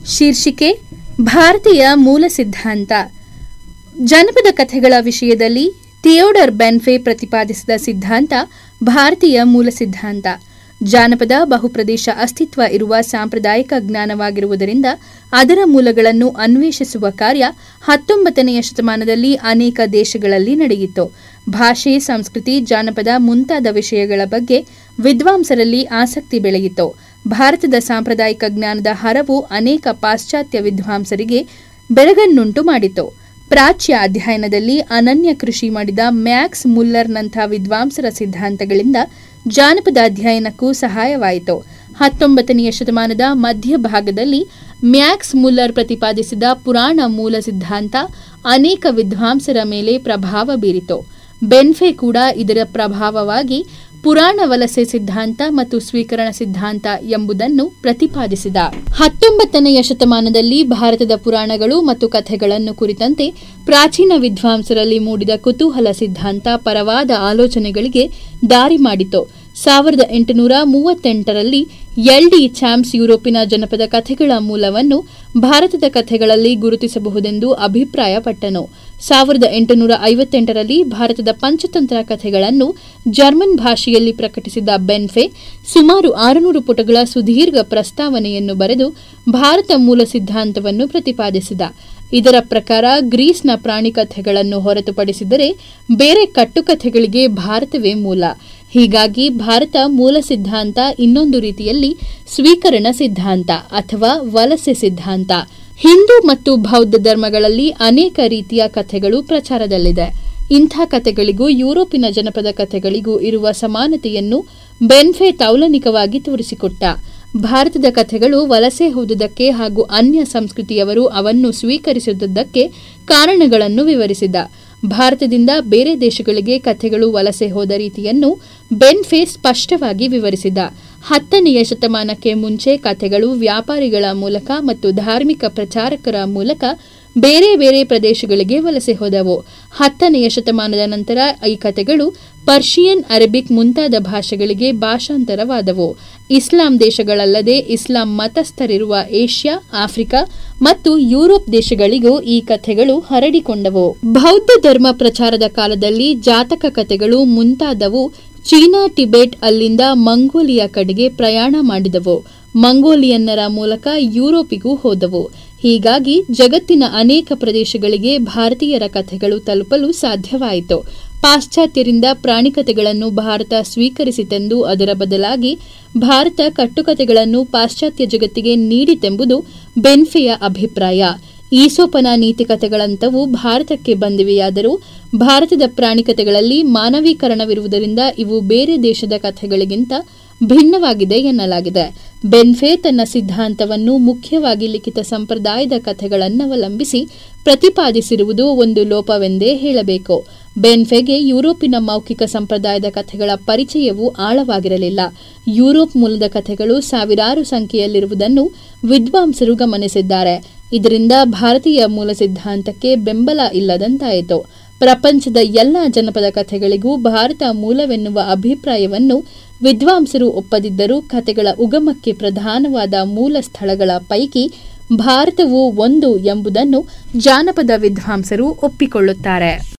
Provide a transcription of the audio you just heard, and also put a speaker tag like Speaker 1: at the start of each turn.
Speaker 1: ಶೀರ್ಷಿಕೆ ಭಾರತೀಯ ಮೂಲ ಸಿದ್ಧಾಂತ ಜನಪದ ಕಥೆಗಳ ವಿಷಯದಲ್ಲಿ ಥಿಯೋಡರ್ ಬೆನ್ಫೆ ಪ್ರತಿಪಾದಿಸಿದ ಸಿದ್ಧಾಂತ ಭಾರತೀಯ ಮೂಲ ಸಿದ್ಧಾಂತ ಜಾನಪದ ಬಹುಪ್ರದೇಶ ಅಸ್ತಿತ್ವ ಇರುವ ಸಾಂಪ್ರದಾಯಿಕ ಜ್ಞಾನವಾಗಿರುವುದರಿಂದ ಅದರ ಮೂಲಗಳನ್ನು ಅನ್ವೇಷಿಸುವ ಕಾರ್ಯ ಹತ್ತೊಂಬತ್ತನೆಯ ಶತಮಾನದಲ್ಲಿ ಅನೇಕ ದೇಶಗಳಲ್ಲಿ ನಡೆಯಿತು ಭಾಷೆ ಸಂಸ್ಕೃತಿ ಜಾನಪದ ಮುಂತಾದ ವಿಷಯಗಳ ಬಗ್ಗೆ ವಿದ್ವಾಂಸರಲ್ಲಿ ಆಸಕ್ತಿ ಬೆಳೆಯಿತು ಭಾರತದ ಸಾಂಪ್ರದಾಯಿಕ ಜ್ಞಾನದ ಹರವು ಅನೇಕ ಪಾಶ್ಚಾತ್ಯ ವಿದ್ವಾಂಸರಿಗೆ ಬೆಳಗನ್ನುಂಟು ಮಾಡಿತು ಪ್ರಾಚ್ಯ ಅಧ್ಯಯನದಲ್ಲಿ ಅನನ್ಯ ಕೃಷಿ ಮಾಡಿದ ಮ್ಯಾಕ್ಸ್ ಮುಲ್ಲರ್ನಂಥ ವಿದ್ವಾಂಸರ ಸಿದ್ಧಾಂತಗಳಿಂದ ಜಾನಪದ ಅಧ್ಯಯನಕ್ಕೂ ಸಹಾಯವಾಯಿತು ಹತ್ತೊಂಬತ್ತನೆಯ ಶತಮಾನದ ಮಧ್ಯಭಾಗದಲ್ಲಿ ಮ್ಯಾಕ್ಸ್ ಮುಲ್ಲರ್ ಪ್ರತಿಪಾದಿಸಿದ ಪುರಾಣ ಮೂಲ ಸಿದ್ಧಾಂತ ಅನೇಕ ವಿದ್ವಾಂಸರ ಮೇಲೆ ಪ್ರಭಾವ ಬೀರಿತು ಬೆನ್ಫೆ ಕೂಡ ಇದರ ಪ್ರಭಾವವಾಗಿ ಪುರಾಣ ವಲಸೆ ಸಿದ್ಧಾಂತ ಮತ್ತು ಸ್ವೀಕರಣ ಸಿದ್ಧಾಂತ ಎಂಬುದನ್ನು ಪ್ರತಿಪಾದಿಸಿದ ಹತ್ತೊಂಬತ್ತನೆಯ ಶತಮಾನದಲ್ಲಿ ಭಾರತದ ಪುರಾಣಗಳು ಮತ್ತು ಕಥೆಗಳನ್ನು ಕುರಿತಂತೆ ಪ್ರಾಚೀನ ವಿದ್ವಾಂಸರಲ್ಲಿ ಮೂಡಿದ ಕುತೂಹಲ ಸಿದ್ಧಾಂತ ಪರವಾದ ಆಲೋಚನೆಗಳಿಗೆ ದಾರಿ ಮಾಡಿತು ಸಾವಿರದ ಎಂಟುನೂರ ಮೂವತ್ತೆಂಟರಲ್ಲಿ ಎಲ್ ಡಿ ಚಾಮ್ಸ್ ಯುರೋಪಿನ ಜನಪದ ಕಥೆಗಳ ಮೂಲವನ್ನು ಭಾರತದ ಕಥೆಗಳಲ್ಲಿ ಗುರುತಿಸಬಹುದೆಂದು ಅಭಿಪ್ರಾಯಪಟ್ಟನು ಸಾವಿರದ ಎಂಟುನೂರ ಐವತ್ತೆಂಟರಲ್ಲಿ ಭಾರತದ ಪಂಚತಂತ್ರ ಕಥೆಗಳನ್ನು ಜರ್ಮನ್ ಭಾಷೆಯಲ್ಲಿ ಪ್ರಕಟಿಸಿದ ಬೆನ್ಫೆ ಸುಮಾರು ಆರುನೂರು ಪುಟಗಳ ಸುದೀರ್ಘ ಪ್ರಸ್ತಾವನೆಯನ್ನು ಬರೆದು ಭಾರತ ಮೂಲ ಸಿದ್ಧಾಂತವನ್ನು ಪ್ರತಿಪಾದಿಸಿದ ಇದರ ಪ್ರಕಾರ ಗ್ರೀಸ್ನ ಪ್ರಾಣಿ ಕಥೆಗಳನ್ನು ಹೊರತುಪಡಿಸಿದರೆ ಬೇರೆ ಕಟ್ಟುಕಥೆಗಳಿಗೆ ಭಾರತವೇ ಮೂಲ ಹೀಗಾಗಿ ಭಾರತ ಮೂಲ ಸಿದ್ಧಾಂತ ಇನ್ನೊಂದು ರೀತಿಯಲ್ಲಿ ಸ್ವೀಕರಣ ಸಿದ್ಧಾಂತ ಅಥವಾ ವಲಸೆ ಸಿದ್ಧಾಂತ ಹಿಂದೂ ಮತ್ತು ಬೌದ್ಧ ಧರ್ಮಗಳಲ್ಲಿ ಅನೇಕ ರೀತಿಯ ಕಥೆಗಳು ಪ್ರಚಾರದಲ್ಲಿದೆ ಇಂಥ ಕಥೆಗಳಿಗೂ ಯುರೋಪಿನ ಜನಪದ ಕಥೆಗಳಿಗೂ ಇರುವ ಸಮಾನತೆಯನ್ನು ಬೆನ್ಫೆ ತೌಲನಿಕವಾಗಿ ತೋರಿಸಿಕೊಟ್ಟ ಭಾರತದ ಕಥೆಗಳು ವಲಸೆ ಹೋದುದಕ್ಕೆ ಹಾಗೂ ಅನ್ಯ ಸಂಸ್ಕೃತಿಯವರು ಅವನ್ನು ಸ್ವೀಕರಿಸಿದುದಕ್ಕೆ ಕಾರಣಗಳನ್ನು ವಿವರಿಸಿದ ಭಾರತದಿಂದ ಬೇರೆ ದೇಶಗಳಿಗೆ ಕಥೆಗಳು ವಲಸೆ ಹೋದ ರೀತಿಯನ್ನು ಬೆನ್ಫೆ ಸ್ಪಷ್ಟವಾಗಿ ವಿವರಿಸಿದ ಹತ್ತನೆಯ ಶತಮಾನಕ್ಕೆ ಮುಂಚೆ ಕಥೆಗಳು ವ್ಯಾಪಾರಿಗಳ ಮೂಲಕ ಮತ್ತು ಧಾರ್ಮಿಕ ಪ್ರಚಾರಕರ ಮೂಲಕ ಬೇರೆ ಬೇರೆ ಪ್ರದೇಶಗಳಿಗೆ ವಲಸೆ ಹೋದವು ಹತ್ತನೆಯ ಶತಮಾನದ ನಂತರ ಈ ಕಥೆಗಳು ಪರ್ಷಿಯನ್ ಅರಬಿಕ್ ಮುಂತಾದ ಭಾಷೆಗಳಿಗೆ ಭಾಷಾಂತರವಾದವು ಇಸ್ಲಾಂ ದೇಶಗಳಲ್ಲದೆ ಇಸ್ಲಾಂ ಮತಸ್ಥರಿರುವ ಏಷ್ಯಾ ಆಫ್ರಿಕಾ ಮತ್ತು ಯುರೋಪ್ ದೇಶಗಳಿಗೂ ಈ ಕಥೆಗಳು ಹರಡಿಕೊಂಡವು ಬೌದ್ಧ ಧರ್ಮ ಪ್ರಚಾರದ ಕಾಲದಲ್ಲಿ ಜಾತಕ ಕಥೆಗಳು ಮುಂತಾದವು ಚೀನಾ ಟಿಬೆಟ್ ಅಲ್ಲಿಂದ ಮಂಗೋಲಿಯಾ ಕಡೆಗೆ ಪ್ರಯಾಣ ಮಾಡಿದವು ಮಂಗೋಲಿಯನ್ನರ ಮೂಲಕ ಯುರೋಪಿಗೂ ಹೋದವು ಹೀಗಾಗಿ ಜಗತ್ತಿನ ಅನೇಕ ಪ್ರದೇಶಗಳಿಗೆ ಭಾರತೀಯರ ಕಥೆಗಳು ತಲುಪಲು ಸಾಧ್ಯವಾಯಿತು ಪಾಶ್ಚಾತ್ಯರಿಂದ ಪ್ರಾಣಿಕತೆಗಳನ್ನು ಭಾರತ ಸ್ವೀಕರಿಸಿತೆಂದು ಅದರ ಬದಲಾಗಿ ಭಾರತ ಕಟ್ಟುಕತೆಗಳನ್ನು ಪಾಶ್ಚಾತ್ಯ ಜಗತ್ತಿಗೆ ನೀಡಿತೆಂಬುದು ಬೆನ್ಫೆಯ ಅಭಿಪ್ರಾಯ ಈಸೋಪನ ನೀತಿಕತೆಗಳಂತವು ಭಾರತಕ್ಕೆ ಬಂದಿವೆಯಾದರೂ ಭಾರತದ ಪ್ರಾಣಿಕತೆಗಳಲ್ಲಿ ಮಾನವೀಕರಣವಿರುವುದರಿಂದ ಇವು ಬೇರೆ ದೇಶದ ಕಥೆಗಳಿಗಿಂತ ಭಿನ್ನವಾಗಿದೆ ಎನ್ನಲಾಗಿದೆ ಬೆನ್ಫೆ ತನ್ನ ಸಿದ್ಧಾಂತವನ್ನು ಮುಖ್ಯವಾಗಿ ಲಿಖಿತ ಸಂಪ್ರದಾಯದ ಕಥೆಗಳನ್ನವಲಂಬಿಸಿ ಪ್ರತಿಪಾದಿಸಿರುವುದು ಒಂದು ಲೋಪವೆಂದೇ ಹೇಳಬೇಕು ಬೆನ್ಫೆಗೆ ಯುರೋಪಿನ ಮೌಖಿಕ ಸಂಪ್ರದಾಯದ ಕಥೆಗಳ ಪರಿಚಯವೂ ಆಳವಾಗಿರಲಿಲ್ಲ ಯುರೋಪ್ ಮೂಲದ ಕಥೆಗಳು ಸಾವಿರಾರು ಸಂಖ್ಯೆಯಲ್ಲಿರುವುದನ್ನು ವಿದ್ವಾಂಸರು ಗಮನಿಸಿದ್ದಾರೆ ಇದರಿಂದ ಭಾರತೀಯ ಮೂಲ ಸಿದ್ಧಾಂತಕ್ಕೆ ಬೆಂಬಲ ಇಲ್ಲದಂತಾಯಿತು ಪ್ರಪಂಚದ ಎಲ್ಲ ಜನಪದ ಕಥೆಗಳಿಗೂ ಭಾರತ ಮೂಲವೆನ್ನುವ ಅಭಿಪ್ರಾಯವನ್ನು ವಿದ್ವಾಂಸರು ಒಪ್ಪದಿದ್ದರೂ ಕಥೆಗಳ ಉಗಮಕ್ಕೆ ಪ್ರಧಾನವಾದ ಮೂಲ ಸ್ಥಳಗಳ ಪೈಕಿ ಭಾರತವು ಒಂದು ಎಂಬುದನ್ನು ಜಾನಪದ ವಿದ್ವಾಂಸರು ಒಪ್ಪಿಕೊಳ್ಳುತ್ತಾರೆ